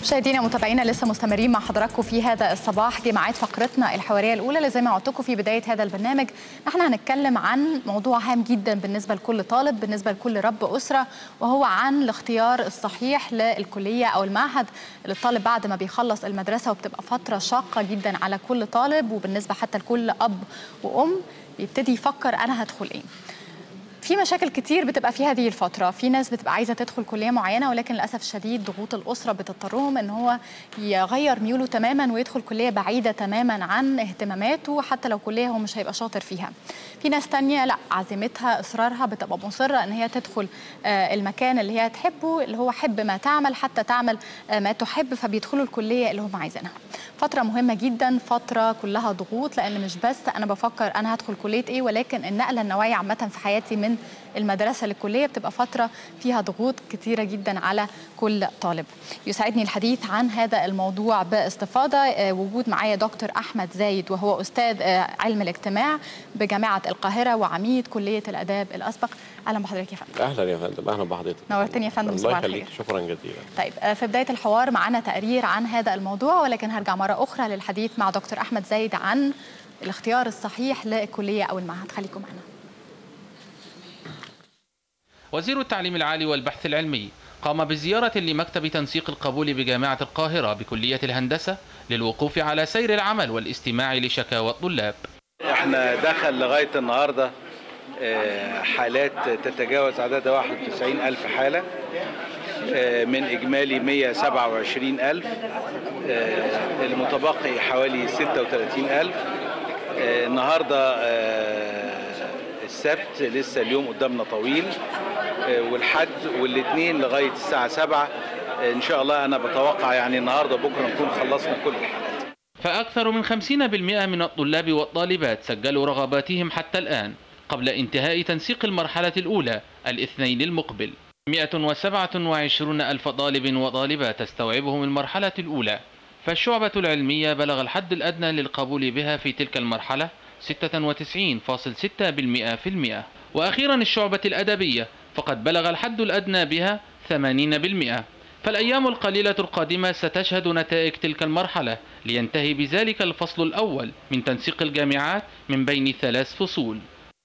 مشاهدينا ومتابعينا لسه مستمرين مع حضراتكم في هذا الصباح جماعات فقرتنا الحواريه الاولى اللي زي ما قلت في بدايه هذا البرنامج احنا هنتكلم عن موضوع هام جدا بالنسبه لكل طالب بالنسبه لكل رب اسره وهو عن الاختيار الصحيح للكليه او المعهد اللي الطالب بعد ما بيخلص المدرسه وبتبقى فتره شاقه جدا على كل طالب وبالنسبه حتى لكل اب وام بيبتدي يفكر انا هدخل ايه في مشاكل كتير بتبقى في هذه الفترة في ناس بتبقى عايزة تدخل كلية معينة ولكن للأسف الشديد ضغوط الأسرة بتضطرهم إن هو يغير ميوله تماما ويدخل كلية بعيدة تماما عن اهتماماته حتى لو كلية هو مش هيبقى شاطر فيها في ناس تانية لا عزيمتها إصرارها بتبقى مصرة إن هي تدخل المكان اللي هي تحبه اللي هو حب ما تعمل حتى تعمل ما تحب فبيدخلوا الكلية اللي هم عايزينها فترة مهمة جدا فترة كلها ضغوط لأن مش بس أنا بفكر أنا هدخل كلية إيه ولكن النقلة النوعية عامة في حياتي من المدرسة للكلية بتبقى فترة فيها ضغوط كثيرة جدا على كل طالب يسعدني الحديث عن هذا الموضوع باستفاضة وجود معايا دكتور أحمد زايد وهو أستاذ علم الاجتماع بجامعة القاهرة وعميد كلية الأداب الأسبق أهلا بحضرتك يا فندم أهلا يا فندم أهلا بحضرتك نورتني يا فندم الله يخليك شكرا جزيلا طيب في بداية الحوار معنا تقرير عن هذا الموضوع ولكن هرجع مرة أخرى للحديث مع دكتور أحمد زايد عن الاختيار الصحيح للكلية أو المعهد خليكم معنا وزير التعليم العالي والبحث العلمي قام بزيارة لمكتب تنسيق القبول بجامعة القاهرة بكلية الهندسة للوقوف على سير العمل والاستماع لشكاوى الطلاب احنا دخل لغاية النهاردة حالات تتجاوز عددها 91 ألف حالة من إجمالي 127 ألف المتبقي حوالي 36 ألف النهاردة السبت لسه اليوم قدامنا طويل والحد والاثنين لغايه الساعه 7 ان شاء الله انا بتوقع يعني النهارده بكره نكون خلصنا كل الحالات. فاكثر من 50% من الطلاب والطالبات سجلوا رغباتهم حتى الان قبل انتهاء تنسيق المرحله الاولى الاثنين المقبل. 127 ألف طالب وطالبة تستوعبهم المرحلة الأولى فالشعبة العلمية بلغ الحد الأدنى للقبول بها في تلك المرحلة 96.6% وأخيرا الشعبة الأدبية فقد بلغ الحد الأدنى بها 80% فالأيام القليلة القادمة ستشهد نتائج تلك المرحلة لينتهي بذلك الفصل الأول من تنسيق الجامعات من بين ثلاث فصول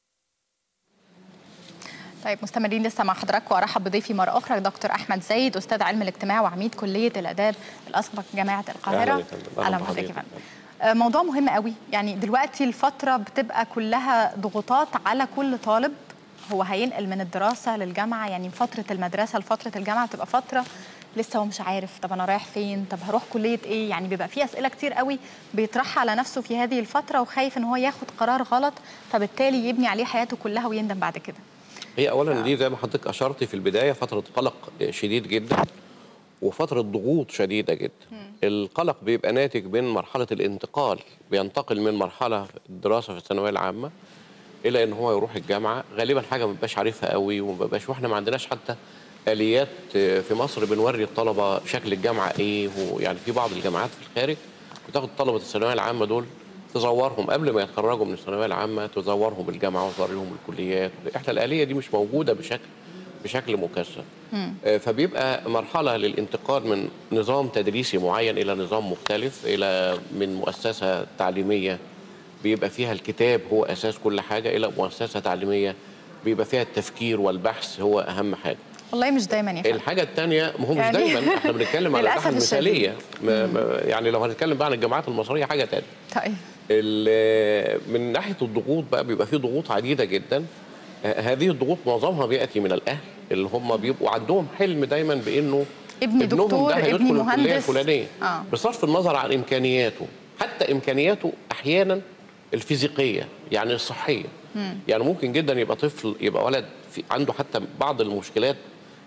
طيب مستمرين لسه مع حضراتكم وارحب بضيفي مره اخرى دكتور احمد زايد استاذ علم الاجتماع وعميد كليه الاداب الاسبق جامعه القاهره اهلا بحضرتك يا فندم موضوع مهم قوي يعني دلوقتي الفتره بتبقى كلها ضغوطات على كل طالب هو هينقل من الدراسه للجامعه يعني فتره المدرسه لفتره الجامعه بتبقى فتره لسه هو مش عارف طب انا رايح فين طب هروح كليه ايه يعني بيبقى في اسئله كتير قوي بيطرحها على نفسه في هذه الفتره وخايف ان هو ياخد قرار غلط فبالتالي يبني عليه حياته كلها ويندم بعد كده هي اولا دي زي ما حضرتك اشرتي في البدايه فتره قلق شديد جدا وفتره ضغوط شديده جدا م. القلق بيبقى ناتج من مرحله الانتقال بينتقل من مرحله الدراسه في الثانويه العامه الى ان هو يروح الجامعه غالبا حاجه ما بيبقاش عارفها قوي وما بيبقاش واحنا ما عندناش حتى اليات في مصر بنوري الطلبه شكل الجامعه ايه ويعني في بعض الجامعات في الخارج بتاخد طلبه الثانويه العامه دول تزورهم قبل ما يتخرجوا من الثانويه العامه تزورهم الجامعه وتوريهم الكليات احنا الاليه دي مش موجوده بشكل بشكل مكثف فبيبقى مرحله للانتقال من نظام تدريسي معين الى نظام مختلف الى من مؤسسه تعليميه بيبقى فيها الكتاب هو اساس كل حاجه الى مؤسسه تعليميه بيبقى فيها التفكير والبحث هو اهم حاجه والله مش دايما يا فندم الحاجه الثانيه ما هو مش يعني دايما احنا بنتكلم على الحاجه المثاليه ما ما يعني لو هنتكلم بقى عن الجامعات المصريه حاجه ثانيه طيب من ناحيه الضغوط بقى بيبقى في ضغوط عديده جدا هذه الضغوط معظمها بياتي من الاهل اللي هم بيبقوا عندهم حلم دايما بانه ابني دكتور ده ابني مهندس الكليه الفلانيه آه. بصرف النظر عن امكانياته حتى امكانياته احيانا الفيزيقيه يعني الصحيه مم. يعني ممكن جدا يبقى طفل يبقى ولد في عنده حتى بعض المشكلات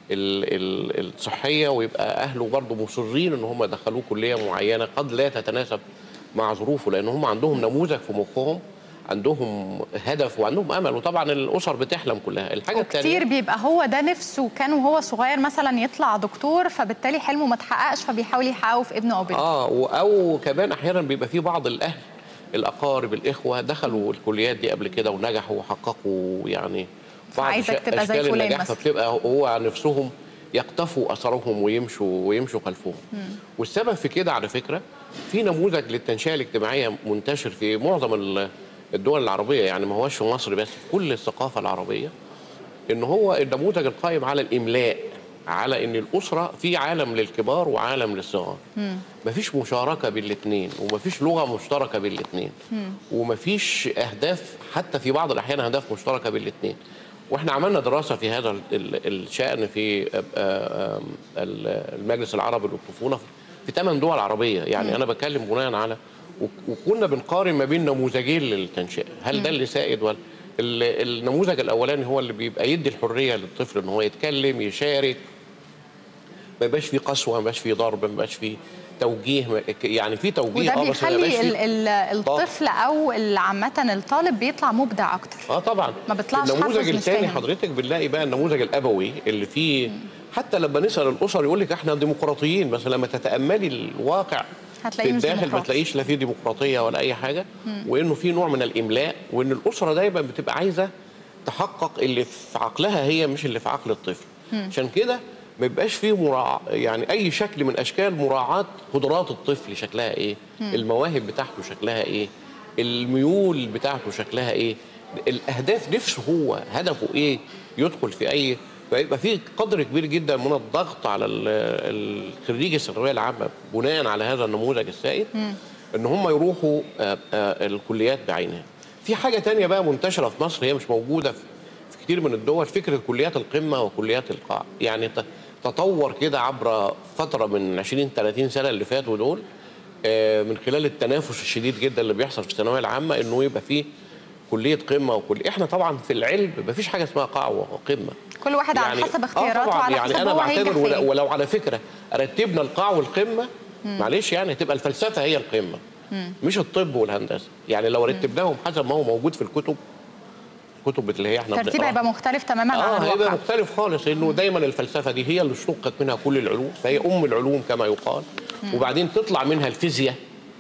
ال ال الصحيه ويبقى اهله برضه مصرين ان هم يدخلوه كليه معينه قد لا تتناسب مع ظروفه لان هم عندهم نموذج في مخهم عندهم هدف وعندهم امل وطبعا الاسر بتحلم كلها الحاجه الثانيه كتير بيبقى هو ده نفسه كان وهو صغير مثلا يطلع دكتور فبالتالي حلمه ما اتحققش فبيحاول يحققه في ابنه او بنته اه او كمان احيانا بيبقى في بعض الاهل الاقارب الاخوه دخلوا الكليات دي قبل كده ونجحوا وحققوا يعني بعض عايزك تبقى زي اشكال فلان النجاح مثلا فبتبقى هو نفسهم يقتفوا اثرهم ويمشوا ويمشوا خلفهم والسبب في كده على فكره في نموذج للتنشئه الاجتماعيه منتشر في معظم ال- الدول العربيه يعني ما هوش في مصر بس في كل الثقافه العربيه ان هو النموذج القائم على الاملاء على ان الاسره في عالم للكبار وعالم للصغار مفيش مشاركه بين الاثنين ومفيش لغه مشتركه بين الاثنين ومفيش اهداف حتى في بعض الاحيان اهداف مشتركه بين الاثنين واحنا عملنا دراسه في هذا ال- ال- الشان في آه، آه، ال- المجلس العربي للطفوله في ثمان دول عربيه يعني انا بتكلم بناء على وك- وكنا بنقارن ما بين نموذجين للتنشئه هل ده اللي سائد ولا ال- النموذج الاولاني هو اللي بيبقى يدي الحريه للطفل ان هو يتكلم يشارك ما يبقاش فيه قسوه ما يبقاش فيه ضرب ما يبقاش فيه توجيه ما- يعني في توجيه وده اه بس ما يبقاش بيخلي فيه ال- ال- الطفل او ال- عامه الطالب بيطلع مبدع اكتر اه طبعا ما بيطلعش حافظ النموذج مش الثاني فاهم. حضرتك بنلاقي بقى النموذج الابوي اللي فيه حتى لما نسال الاسر يقول لك احنا ديمقراطيين بس لما تتاملي الواقع هتلاقيه في مش الداخل ما ديمقراطي. تلاقيش لا فيه ديمقراطيه ولا اي حاجه وانه في نوع من الاملاء وان الاسره دايما بتبقى عايزه تحقق اللي في عقلها هي مش اللي في عقل الطفل عشان كده ما يبقاش فيه مراعاة يعني اي شكل من اشكال مراعاه قدرات الطفل شكلها ايه المواهب بتاعته شكلها ايه الميول بتاعته شكلها ايه الاهداف نفسه هو هدفه ايه يدخل في اي فيبقى في قدر كبير جدا من الضغط على ال- الخريج الثانويه العامه بناء على هذا النموذج السائد ان هم يروحوا آه، آه، الكليات بعينها في حاجه تانية بقى منتشره في مصر هي مش موجوده في في كتير من الدول فكره كليات القمه وكليات القاع يعني ت- تطور كده عبر فتره من 20 30 سنه اللي فاتوا دول آه، من خلال التنافس الشديد جدا اللي بيحصل في الثانويه العامه انه يبقى فيه كليه قمه وكل احنا طبعا في العلم مفيش حاجه اسمها قاع وقمه كل واحد على حسب اختياراته طبعاً، على يعني حسب انا هو هينجح بعتبر في ولو, إيه. ولو على فكره رتبنا القاع والقمه معلش يعني هتبقى الفلسفه هي القمه مش الطب والهندسه يعني لو رتبناهم حسب ما هو موجود في الكتب الكتب اللي هي احنا الترتيب بنقراها. هيبقى مختلف تماما اه عن هيبقى الواقع مختلف خالص انه دايما الفلسفه دي هي اللي اشتقت منها كل العلوم فهي ام العلوم كما يقال وبعدين تطلع منها الفيزياء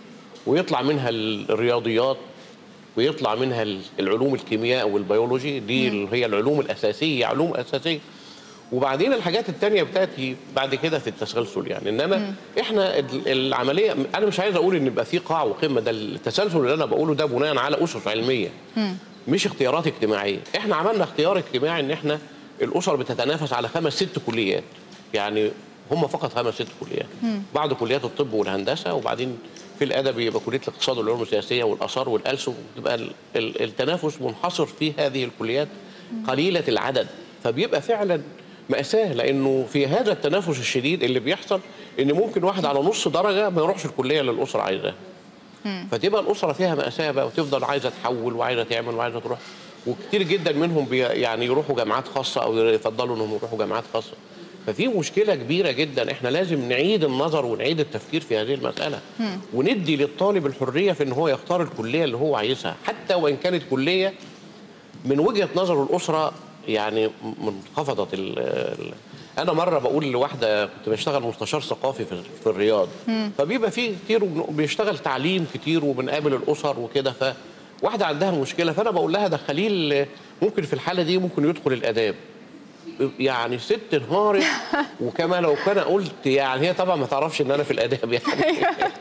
ويطلع منها الرياضيات ويطلع منها ال- العلوم الكيمياء والبيولوجي دي اللي هي العلوم الاساسيه علوم اساسيه وبعدين الحاجات التانية بتاتي بعد كده في التسلسل يعني انما احنا ال- العمليه انا مش عايز اقول ان يبقى في قاع وقمه ده التسلسل اللي انا بقوله ده بناء على اسس علميه مش اختيارات اجتماعيه احنا عملنا اختيار اجتماعي ان احنا الاسر بتتنافس على خمس ست كليات يعني هم فقط خمس ست كليات بعض كليات الطب والهندسه وبعدين في الادبي يبقى كليه الاقتصاد والعلوم السياسيه والاثار والالسن تبقى ال- ال- التنافس منحصر في هذه الكليات قليله العدد فبيبقى فعلا مأساة لأنه في هذا التنافس الشديد اللي بيحصل إن ممكن واحد على نص درجة ما يروحش الكلية اللي الأسرة عايزاها فتبقى الاسره فيها ماساه بقى وتفضل عايزه تحول وعايزه تعمل وعايزه تروح وكتير جدا منهم بي يعني يروحوا جامعات خاصه او يفضلوا انهم يروحوا جامعات خاصه ففي مشكله كبيره جدا احنا لازم نعيد النظر ونعيد التفكير في هذه المساله وندي للطالب الحريه في ان هو يختار الكليه اللي هو عايزها حتى وان كانت كليه من وجهه نظر الاسره يعني منخفضه ال ال انا مره بقول لواحده كنت بشتغل مستشار ثقافي في, في الرياض فبيبقى في كتير وبن- بيشتغل تعليم كتير وبنقابل الاسر وكده فواحده عندها مشكله فانا بقول لها دخليه ال- ممكن في الحاله دي ممكن يدخل الاداب يعني ست انهارت وكما لو كان قلت يعني هي طبعا ما تعرفش ان انا في الاداب يعني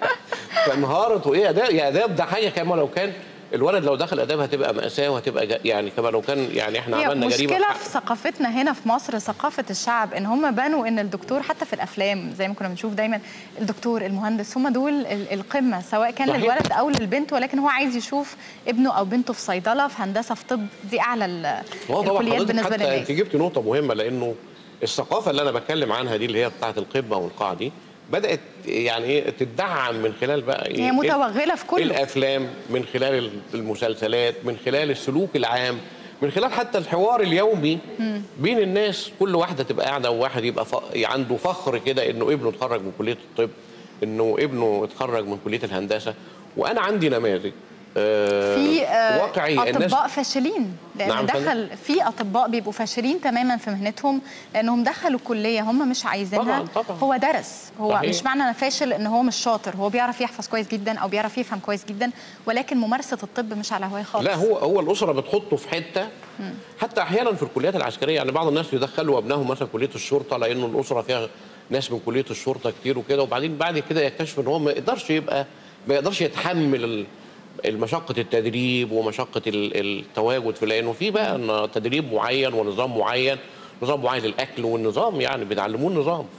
فانهارت وايه اداب يا اداب ده حاجه كما لو كان الولد لو دخل اداب هتبقى ماساه وهتبقى جا- يعني كما لو كان يعني احنا هي عملنا جريمه مشكلة حق. في ثقافتنا هنا في مصر ثقافة الشعب ان هم بنوا ان الدكتور حتى في الافلام زي ما كنا بنشوف دايما الدكتور المهندس هم دول ال- القمة سواء كان صحيح. للولد او للبنت ولكن هو عايز يشوف ابنه او بنته في صيدلة في هندسة في طب دي اعلى ال- هو طبعا الكليات حضرتك بالنسبة حتى انت للناس جبت نقطه مهمه لانه الثقافه اللي انا بتكلم عنها دي اللي هي بتاعه القمه والقاع دي بدات يعني ايه تدعم من خلال بقى ايه هي متوغلة في كله الافلام من خلال المسلسلات من خلال السلوك العام من خلال حتى الحوار اليومي بين الناس كل واحده تبقى قاعده وواحد يبقى ف... عنده فخر كده انه ابنه اتخرج من كليه الطب انه ابنه اتخرج من كليه الهندسه وانا عندي نماذج آه، في آه، واقعي الناس اطباء فاشلين لان نعم، فندم. دخل في اطباء بيبقوا فاشلين تماما في مهنتهم لانهم دخلوا كليه هم مش عايزينها طبعاً، طبعاً. هو درس هو صحيح. مش معنى انا فاشل ان هو مش شاطر هو بيعرف يحفظ كويس جدا او بيعرف يفهم كويس جدا ولكن ممارسه الطب مش على هواه خالص لا هو هو الاسره بتحطه في حته حتى احيانا في الكليات العسكريه يعني بعض الناس يدخلوا ابنائهم مثلا كليه الشرطه لانه الاسره فيها ناس من كليه الشرطه كتير وكده وبعدين بعد كده يكتشف ان هو ما يقدرش يبقى ما يقدرش يتحمل ال- المشقة التدريب ومشقة ال- التواجد في لأنه في بقى إن تدريب معين ونظام معين نظام معين للأكل والنظام يعني بيتعلموه النظام ف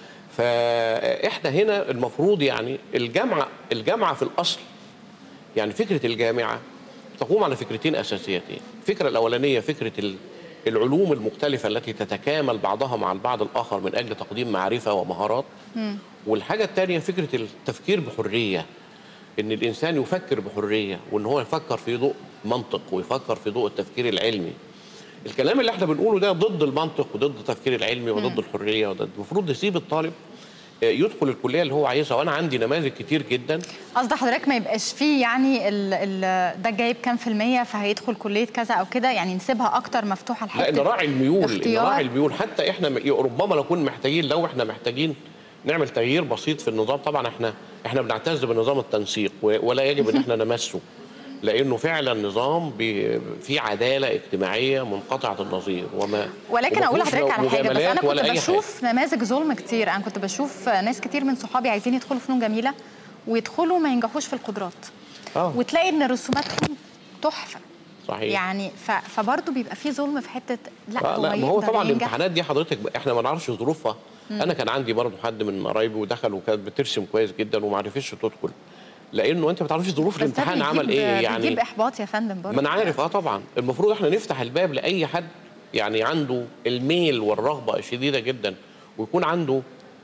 فإحنا هنا المفروض يعني الجامعة الجامعة في الأصل يعني فكرة الجامعة تقوم على فكرتين أساسيتين الفكرة الأولانية فكرة ال- العلوم المختلفة التي تتكامل بعضها مع البعض الآخر من أجل تقديم معرفة ومهارات والحاجة الثانية فكرة التفكير بحرية ان الانسان يفكر بحريه وان هو يفكر في ضوء منطق ويفكر في ضوء التفكير العلمي الكلام اللي احنا بنقوله ده ضد المنطق وضد التفكير العلمي وضد الحريه وضد المفروض نسيب الطالب آه، يدخل الكليه اللي هو عايزها وانا عندي نماذج كتير جدا قصد حضرتك ما يبقاش فيه يعني ال ال ده جايب كام في المية فهيدخل كلية كذا أو كده يعني نسيبها أكتر مفتوحة لا لحتة نراعي الميول اختيار. نراعي الميول حتى احنا م- ربما نكون محتاجين لو احنا محتاجين نعمل تغيير بسيط في النظام طبعا احنا احنا بنعتز بنظام التنسيق و- ولا يجب ان احنا نمسه لانه فعلا نظام بي- فيه عداله اجتماعيه منقطعه النظير وما ولكن وما اقول فيهوش لحضرتك على حاجه بس مجاملات انا ولا كنت أي بشوف نماذج ظلم كتير انا كنت بشوف ناس كتير من صحابي عايزين يدخلوا فنون جميله ويدخلوا ما ينجحوش في القدرات آه. وتلاقي ان رسوماتهم تحفه صحيح يعني ف... فبرضه بيبقى في ظلم في حته لا آه هو لا ما هو يقدر طبعا ينجح. الامتحانات دي حضرتك احنا ما نعرفش ظروفها انا كان عندي برضه حد من قرايبي ودخل وكانت بترسم كويس جدا وما عرفتش تدخل لانه انت ما تعرفش ظروف بس ده الامتحان عمل بيجيب- ايه يعني بيجيب احباط يا فندم برضه ما انا عارف اه طبعا المفروض احنا نفتح الباب لاي حد يعني عنده الميل والرغبه الشديده جدا ويكون عنده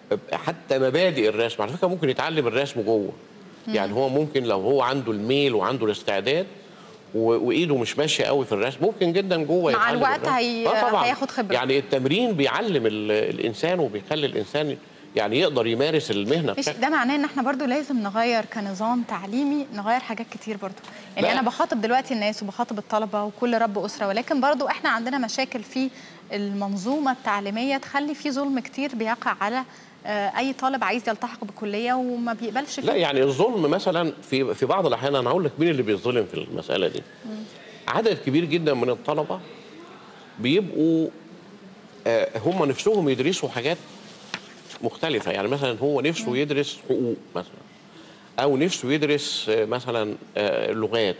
حتى مبادئ الرسم على فكره ممكن يتعلم الرسم جوه يعني هو ممكن لو هو عنده الميل وعنده الاستعداد و- وايده مش ماشيه قوي في الرسم ممكن جدا جوه مع يتعلم الوقت الرسم. هي- آه طبعاً. هياخد خبرة. يعني التمرين بيعلم ال- الانسان وبيخلي الانسان يعني يقدر يمارس المهنه مش بشكل ده معناه ان احنا برضو لازم نغير كنظام تعليمي نغير حاجات كتير برضو يعني لا. انا بخاطب دلوقتي الناس وبخاطب الطلبه وكل رب اسره ولكن برضو احنا عندنا مشاكل في المنظومه التعليميه تخلي في ظلم كتير بيقع على آه، اي طالب عايز يلتحق بكليه وما بيقبلش فيه لا يعني الظلم مثلا في في بعض الاحيان انا هقول لك مين اللي بيظلم في المساله دي عدد كبير جدا من الطلبه بيبقوا آه، هم نفسهم يدرسوا حاجات مختلفه يعني مثلا هو نفسه يدرس حقوق مثلا او نفسه يدرس آه، مثلا آه، لغات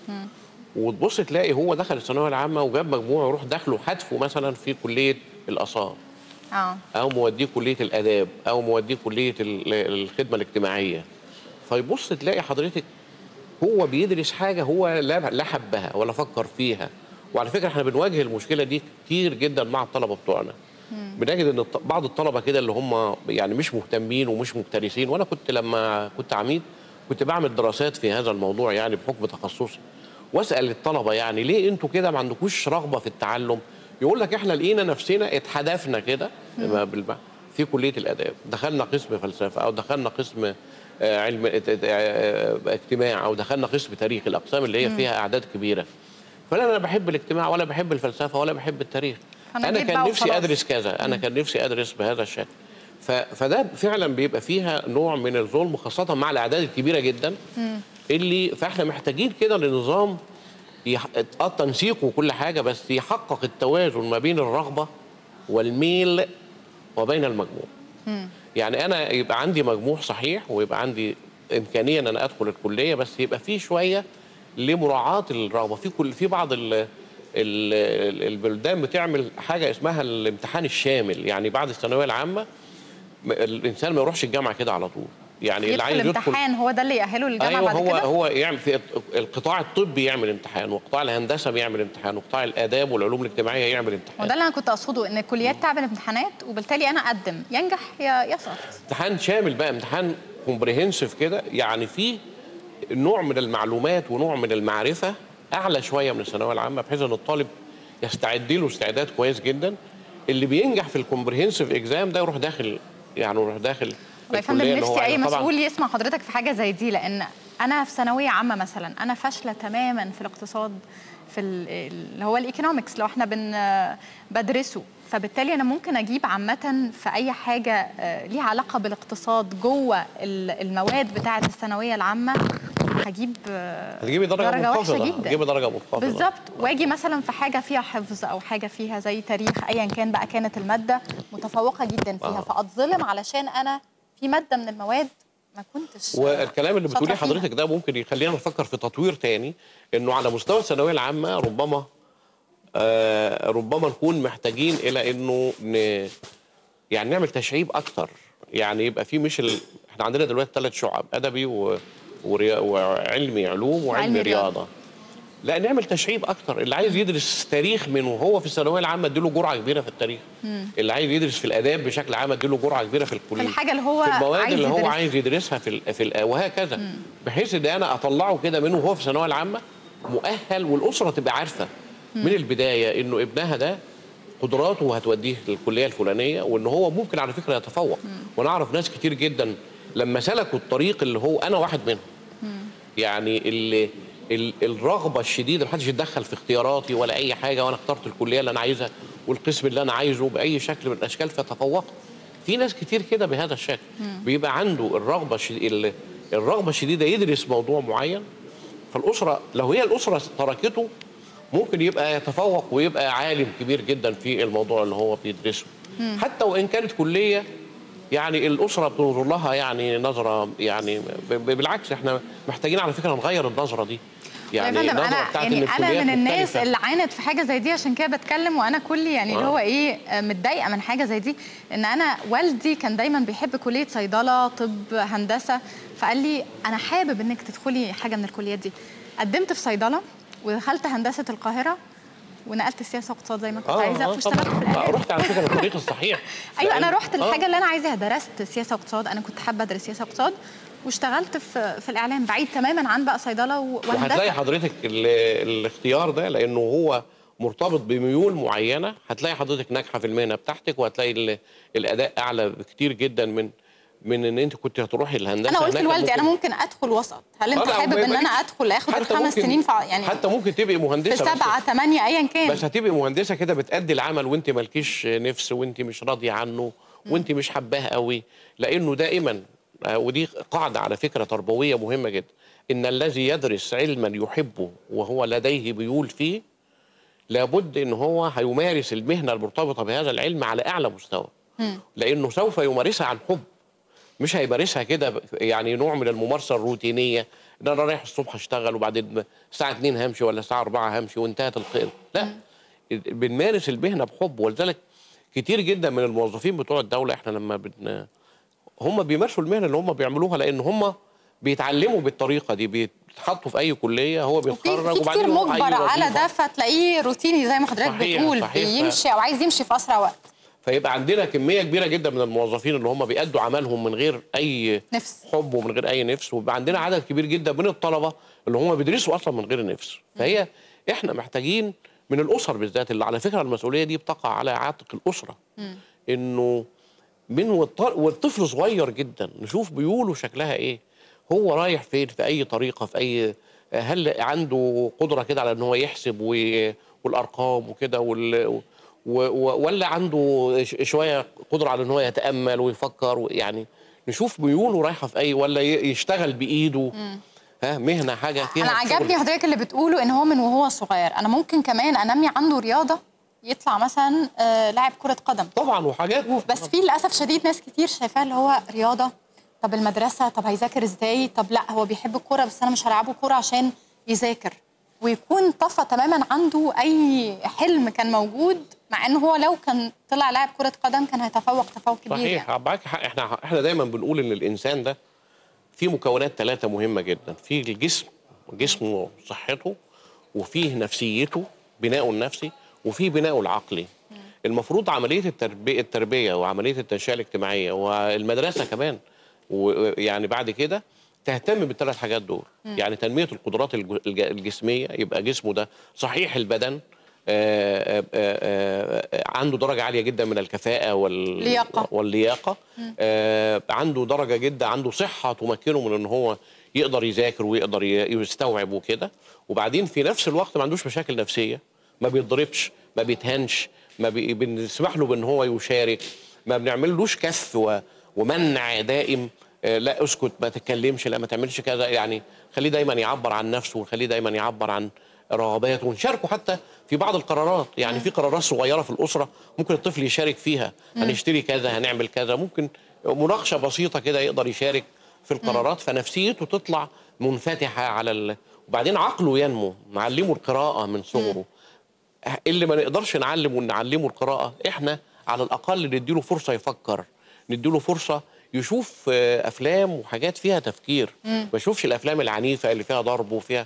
وتبص تلاقي هو دخل الثانويه العامه وجاب مجموع يروح داخله حذفه مثلا في كليه الاثار اه او موديه كليه الاداب او موديه كليه ال- الخدمه الاجتماعيه فيبص تلاقي حضرتك هو بيدرس حاجه هو لا لا حبها ولا فكر فيها وعلى فكره احنا بنواجه المشكله دي كتير جدا مع الطلبه بتوعنا بنجد ان الط- بعض الطلبه كده اللي هم يعني مش مهتمين ومش مكترثين وانا كنت لما كنت عميد كنت بعمل دراسات في هذا الموضوع يعني بحكم تخصصي واسال الطلبه يعني ليه انتوا كده ما عندكوش رغبه في التعلم يقول لك احنا لقينا نفسنا اتحدفنا كده ما بالب- في كليه الاداب دخلنا قسم فلسفه او دخلنا قسم آه، علم ات- ات- آه، اجتماع او دخلنا قسم تاريخ الاقسام اللي هي فيها اعداد كبيره فلا انا بحب الاجتماع ولا بحب الفلسفه ولا بحب التاريخ فأنا انا جيت كان بقى نفسي وخلاص. ادرس كذا انا كان نفسي ادرس بهذا الشكل ف... فده فعلا بيبقى فيها نوع من الظلم خاصه مع الاعداد الكبيره جدا اللي فاحنا محتاجين كده لنظام يح... اه تنسيق وكل حاجه بس يحقق التوازن ما بين الرغبه والميل وبين المجموع يعني انا يبقى عندي مجموع صحيح ويبقى عندي امكانيه ان انا ادخل الكليه بس يبقى في شويه لمراعاه الرغبه في كل في بعض ال ال ال- البلدان بتعمل حاجه اسمها الامتحان الشامل يعني بعد الثانويه العامه م- الانسان ما يروحش الجامعه كده على طول يعني اللي يدخل عايز يدخل امتحان هو ده اللي يأهله للجامعه ايوه بعد هو كده هو يعمل في القطاع الطبي يعمل امتحان وقطاع الهندسه بيعمل امتحان وقطاع الاداب والعلوم الاجتماعيه يعمل امتحان وده اللي انا كنت اقصده ان الكليات تعمل امتحانات وبالتالي انا اقدم ينجح يا يسقط امتحان شامل بقى امتحان كومبريهنسيف كده يعني فيه نوع من المعلومات ونوع من المعرفه اعلى شويه من الثانويه العامه بحيث ان الطالب يستعد له استعداد كويس جدا اللي بينجح في الكومبريهنسيف اكزام ده يروح داخل يعني يروح داخل والله يا فندم الكلية اللي هو نفسي اي عايزها. طبعاً مسؤول يسمع حضرتك في حاجه زي دي لان انا في ثانويه عامه مثلا انا فاشله تماما في الاقتصاد في ال- اللي هو الايكونومكس لو احنا بن بدرسه فبالتالي انا ممكن اجيب عامه في اي حاجه آه، ليها علاقه بالاقتصاد جوه ال- المواد بتاعه الثانويه العامه هجيب آه، هتجيبي درجه, درجة وحشة منخفضه جدا. هتجيبي درجه منخفضه بالظبط واجي مثلا في حاجه فيها حفظ او حاجه فيها زي تاريخ ايا كان بقى كانت الماده متفوقه جدا فيها آه. فاتظلم علشان انا في ماده من المواد ما كنتش والكلام اللي شاطرة بتقوليه فيها. حضرتك ده ممكن يخلينا نفكر في تطوير تاني انه على مستوى الثانويه العامه ربما آه ربما نكون محتاجين الى انه ن... يعني نعمل تشعيب اكتر يعني يبقى في مش ال... احنا عندنا دلوقتي ثلاث شعب ادبي و... وريا... وعلمي علوم وعلمي وعلمي رياضة. رياضه لا نعمل تشعيب اكتر اللي عايز يدرس تاريخ من وهو في الثانويه العامه اديله جرعه كبيره في التاريخ اللي عايز يدرس في الاداب بشكل عام اديله جرعه كبيره في الكليه في الحاجه اللي هو في المواد عايز اللي هو يدرسها. عايز يدرسها في ال في ال وهكذا بحيث ان انا اطلعه كده منه وهو في الثانويه العامه مؤهل والاسره تبقى عارفه من البدايه انه ابنها ده قدراته هتوديه للكليه الفلانيه وان هو ممكن على فكره يتفوق وانا اعرف ناس كتير جدا لما سلكوا الطريق اللي هو انا واحد منهم يعني اللي ال- الرغبه الشديده محدش يتدخل في اختياراتي ولا اي حاجه وانا اخترت الكليه اللي انا عايزها والقسم اللي انا عايزه باي شكل من الاشكال فتفوقت في ناس كتير كده بهذا الشكل بيبقى عنده الرغبه الشديدة الرغبه الشديده يدرس موضوع معين فالاسره لو هي الاسره تركته ممكن يبقى يتفوق ويبقى عالم كبير جدا في الموضوع اللي هو بيدرسه حتى وان كانت كليه يعني الاسره بتنظر لها يعني نظره يعني ب- ب- بالعكس احنا محتاجين على فكره نغير النظره دي يعني يعني فندم النظره انا بتاعت يعني إن انا الكليات من الناس مختلفة. اللي عانت في حاجه زي دي عشان كده بتكلم وانا كلي يعني اللي آه. هو ايه آه، متضايقه من حاجه زي دي ان انا والدي كان دايما بيحب كليه صيدله طب هندسه فقال لي انا حابب انك تدخلي حاجه من الكليات دي قدمت في صيدله ودخلت هندسه القاهره ونقلت سياسه واقتصاد زي ما كنت عايزه واشتغلت في طبعا الاعلام رحت على فكره الطريق الصحيح ايوه انا لأن- رحت آه. الحاجه اللي انا عايزاها درست سياسه واقتصاد انا كنت حابه ادرس سياسه واقتصاد واشتغلت في في الاعلام بعيد تماما عن بقى صيدله و- وهتلاقي وهندسه حضرتك ال- الاختيار ده لانه هو مرتبط بميول معينه هتلاقي حضرتك ناجحه في المهنه بتاعتك وهتلاقي ال- الاداء اعلى بكتير جدا من من ان انت كنت هتروحي الهندسه انا قلت هناك لوالدي انا ممكن- ممكن ادخل وسط هل انت آه، لا، حابب ما ان انا يبقى- ادخل اخد حتى الخمس ممكن- سنين في ع- يعني حتى ممكن تبقي في مهندسه بس- سبعه ثمانيه ايا كان بس هتبقي مهندسه كده بتأدي العمل وانت مالكيش نفس وانت مش راضيه عنه وانت مش حباه قوي لانه دائما آه، ودي قاعده على فكره تربويه مهمه جدا ان الذي يدرس علما يحبه وهو لديه ميول فيه لابد ان هو هيمارس المهنه المرتبطه بهذا العلم على اعلى مستوى لانه سوف يمارسها عن حب مش هيمارسها كده ب- يعني نوع من الممارسه الروتينيه ان انا رايح الصبح اشتغل وبعدين الساعه 2 همشي ولا الساعه 4 همشي وانتهت القيل لا بنمارس المهنه بحب ولذلك كتير جدا من الموظفين بتوع الدوله احنا لما بن هم بيمارسوا المهنه اللي هم بيعملوها لان هم بيتعلموا بالطريقه دي بيتحطوا في اي كليه هو وفي بيتخرج في وبعدين كتير يروح أي مجبر على وظيفة. ده فتلاقيه روتيني زي ما حضرتك صحيح، بتقول صحيح. بيمشي او عايز يمشي في اسرع وقت فيبقى عندنا كميه كبيره جدا من الموظفين اللي هم بيأدوا عملهم من غير اي نفس حب ومن غير اي نفس ويبقى عندنا عدد كبير جدا من الطلبه اللي هم بيدرسوا اصلا من غير نفس فهي احنا محتاجين من الاسر بالذات اللي على فكره المسؤوليه دي بتقع على عاتق الاسره انه من والط- والطفل صغير جدا نشوف ميوله شكلها ايه هو رايح فين في اي طريقه في اي هل عنده قدره كده على ان هو يحسب و- والارقام وكده وال و- و- ولا عنده ش- شويه قدره على ان هو يتامل ويفكر يعني نشوف ميوله رايحه في اي ولا ي- يشتغل بايده ها مهنه حاجه فيها انا شغل. عجبني حضرتك اللي بتقوله ان هو من وهو صغير انا ممكن كمان انمي عنده رياضه يطلع مثلا آه، لاعب كره قدم طبعا وحاجات بس في للاسف شديد ناس كتير شايفاه اللي هو رياضه طب المدرسه طب هيذاكر ازاي طب لا هو بيحب الكوره بس انا مش هلعبه كوره عشان يذاكر ويكون طفى تماما عنده اي حلم كان موجود مع ان هو لو كان طلع لاعب كره قدم كان هيتفوق تفوق كبير صحيح يعني. معاك حق احنا احنا دايما بنقول ان الانسان ده فيه مكونات ثلاثه مهمه جدا في الجسم جسمه صحته وفيه نفسيته بناؤه النفسي وفيه بناؤه العقلي المفروض عمليه التربيه التربيه وعمليه التنشئه الاجتماعيه والمدرسه كمان ويعني بعد كده تهتم بالثلاث حاجات دول يعني تنميه القدرات الج- الج- الجسميه يبقى جسمه ده صحيح البدن آه، آه، آه، آه، عنده درجه عاليه جدا من الكفاءه وال لياقة. واللياقه آه عنده درجه جدا عنده صحه تمكنه من ان هو يقدر يذاكر ويقدر ي- يستوعب وكده وبعدين في نفس الوقت ما عندوش مشاكل نفسيه ما بيتضربش ما بيتهنش ما بي... بنسمح له بان هو يشارك ما بنعملوش كف و... ومنع دائم آه، لا اسكت ما تتكلمش لا ما تعملش كذا يعني خليه دايما يعبر عن نفسه ونخليه دايما يعبر عن رغباته ونشاركه حتى في بعض القرارات يعني في قرارات صغيره في الاسره ممكن الطفل يشارك فيها هنشتري كذا هنعمل كذا ممكن مناقشه بسيطه كده يقدر يشارك في القرارات فنفسيته تطلع منفتحه على ال... وبعدين عقله ينمو نعلمه القراءه من صغره اللي ما نقدرش نعلم ونعلمه القراءة احنا على الأقل نديله فرصة يفكر نديله فرصة يشوف آه، أفلام وحاجات فيها تفكير ما يشوفش الأفلام العنيفة اللي فيها ضرب وفيها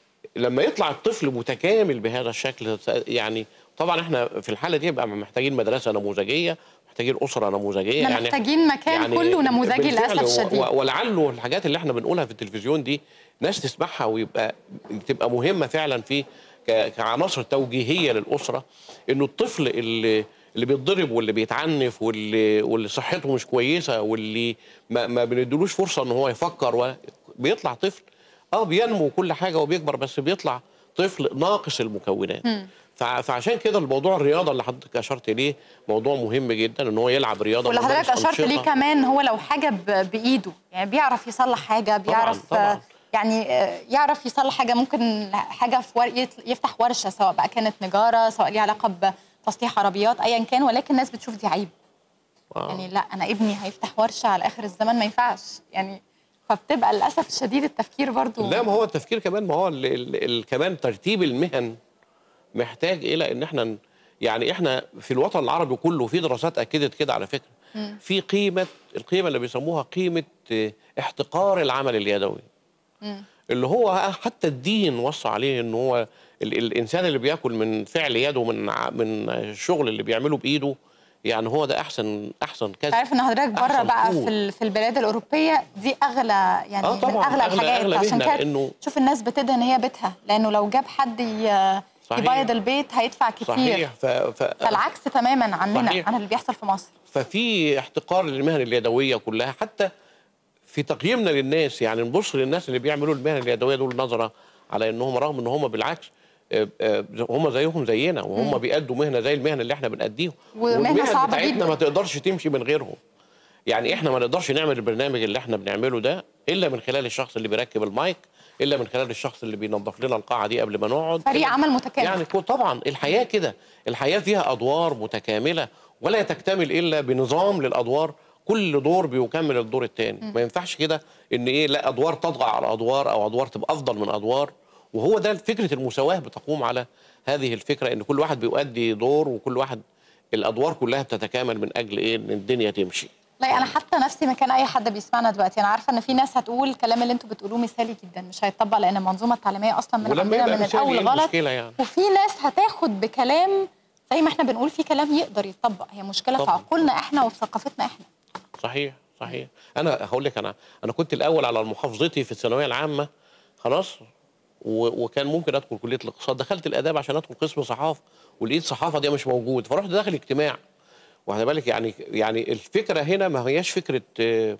لما يطلع الطفل متكامل بهذا الشكل يعني طبعا احنا في الحالة دي بقى محتاجين مدرسة نموذجية محتاجين أسرة نموذجية احنا محتاجين مكان كله نموذجي بالفعل للاسف و- الشديد و- ولعله الحاجات اللي احنا بنقولها في التلفزيون دي ناس تسمعها ويبقى تبقى مهمه فعلا في ك- كعناصر توجيهيه للاسره انه الطفل اللي اللي بيتضرب واللي بيتعنف واللي واللي صحته مش كويسه واللي ما, ما بنديلوش فرصه ان هو يفكر ولا بيطلع طفل اه بينمو كل حاجه وبيكبر بس بيطلع طفل ناقص المكونات فع- فعشان كده الموضوع الرياضه اللي حضرتك اشرت ليه موضوع مهم جدا ان هو يلعب رياضه واللي ويمارس حضرتك اشرت ليه أنشطة. كمان هو لو حاجه ب- بايده يعني بيعرف يصلح حاجه بيعرف طبعاً. آه، يعني آه، يعرف يصلح حاجه ممكن حاجه في ور... يت- يفتح ورشه سواء بقى كانت نجاره سواء ليها علاقه بتصليح عربيات ايا كان ولكن الناس بتشوف دي عيب آه. يعني لا انا ابني هيفتح ورشه على اخر الزمان ما ينفعش يعني فبتبقى للاسف الشديد التفكير برضو لا ما هو التفكير كمان ما هو ال ال ال كمان ترتيب المهن محتاج الى ان احنا ن- يعني احنا في الوطن العربي كله في دراسات اكدت كده على فكره في قيمه القيمه اللي بيسموها قيمه اه، احتقار العمل اليدوي اللي هو حتى الدين وصى عليه ان هو ال الانسان اللي بياكل من فعل يده من ع- من الشغل اللي بيعمله بايده يعني هو ده احسن احسن كذا عارف ان حضرتك بره أحسن بقى قوة. في ال- في البلاد الاوروبيه دي اغلى يعني آه من طبعاً، اغلى أغلى- الحاجات أغلى عشان مهنة كده لأنه- شوف الناس بتدهن هي بيتها لانه لو جاب حد ي- صحيح. يبيض البيت هيدفع كتير صحيح ف ف فالعكس تماما عننا صحيح. عن اللي بيحصل في مصر ففي احتقار للمهن اليدويه كلها حتى في تقييمنا للناس يعني نبص للناس اللي بيعملوا المهن اليدويه دول نظره على انهم رغم ان هم بالعكس آه، آه، هم زيهم زينا وهم بيأدوا مهنه زي المهنه اللي احنا بنأديها ومهنة والمهن صعبة بتاعتنا جدا. ما تقدرش تمشي من غيرهم يعني احنا ما نقدرش نعمل البرنامج اللي احنا بنعمله ده الا من خلال الشخص اللي بيركب المايك الا من خلال الشخص اللي بينظف لنا القاعه دي قبل ما نقعد فريق إلا- عمل متكامل. يعني كو- طبعا الحياه كده الحياه فيها ادوار متكامله ولا تكتمل الا بنظام للادوار كل دور بيكمل الدور الثاني ما ينفعش كده ان ايه لا ادوار تطغى على ادوار او ادوار تبقى افضل من ادوار وهو ده فكره المساواه بتقوم على هذه الفكره ان كل واحد بيؤدي دور وكل واحد الادوار كلها بتتكامل من اجل ايه ان الدنيا تمشي لا انا حتى نفسي مكان اي حد بيسمعنا دلوقتي انا عارفه ان في ناس هتقول الكلام اللي انتوا بتقولوه مثالي جدا مش هيتطبق لان المنظومه التعليميه اصلا من ولما عندنا يبقى من مثالي، الاول إيه غلط المشكلة يعني؟ وفي ناس هتاخد بكلام زي ما احنا بنقول في كلام يقدر يتطبق هي مشكله في طبعاً. عقولنا احنا وفي ثقافتنا احنا صحيح صحيح انا هقول لك انا انا كنت الاول على محافظتي في الثانويه العامه خلاص و- وكان ممكن ادخل كليه الاقتصاد دخلت الاداب عشان ادخل قسم صحافه ولقيت صحافه دي مش موجود فرحت داخل اجتماع واخد بالك يعني يعني الفكره هنا ما هياش فكره آه،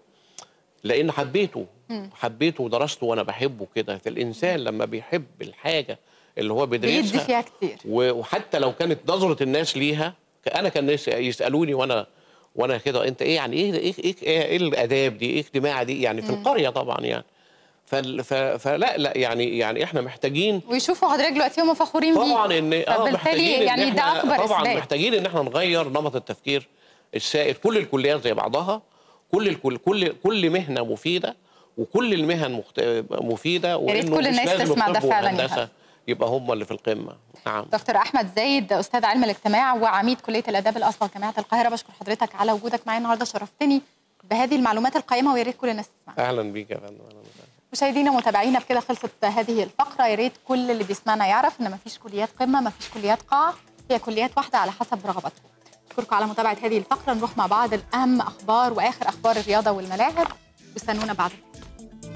لان حبيته حبيته ودرسته وانا بحبه كده فالانسان لما بيحب الحاجه اللي هو بيدي بيدرسها فيها كتير و- وحتى لو كانت نظره الناس ليها انا كان ناس يسالوني وانا وانا كده انت ايه يعني ايه ايه ايه, إيه, إيه الاداب دي ايه اجتماع دي يعني في القريه طبعا يعني فال- ف- فلا لا يعني يعني احنا محتاجين ويشوفوا حضرتك دلوقتي هم فخورين بيه طبعا ان اه فبالتالي محتاجين إن يعني ده إحنا- اكبر طبعا اثبات محتاجين ان احنا نغير نمط التفكير السائد كل الكليات زي بعضها كل الكل كل كل مهنه مفيده وكل المهن مخت... مفيده ريت وإنه كل مش الناس لازم تسمع ده الطب فعلاً يا والهندسة فندم. يبقى هم اللي في القمه نعم دكتور احمد زايد استاذ علم الاجتماع وعميد كليه الاداب الاصغر جامعه القاهره بشكر حضرتك على وجودك معايا النهارده شرفتني بهذه المعلومات القيمه ويا ريت كل الناس تسمعها اهلا بيك يا فندم أهلاً وسهلاً. مشاهدينا ومتابعينا بكده خلصت هذه الفقره يا ريت كل اللي بيسمعنا يعرف ان مفيش كليات قمه مفيش كليات قاعه هي كليات واحده على حسب رغباتكم اشكركم على متابعه هذه الفقره نروح مع بعض الاهم اخبار واخر اخبار الرياضه والملاعب واستنونا بعد الفاصل.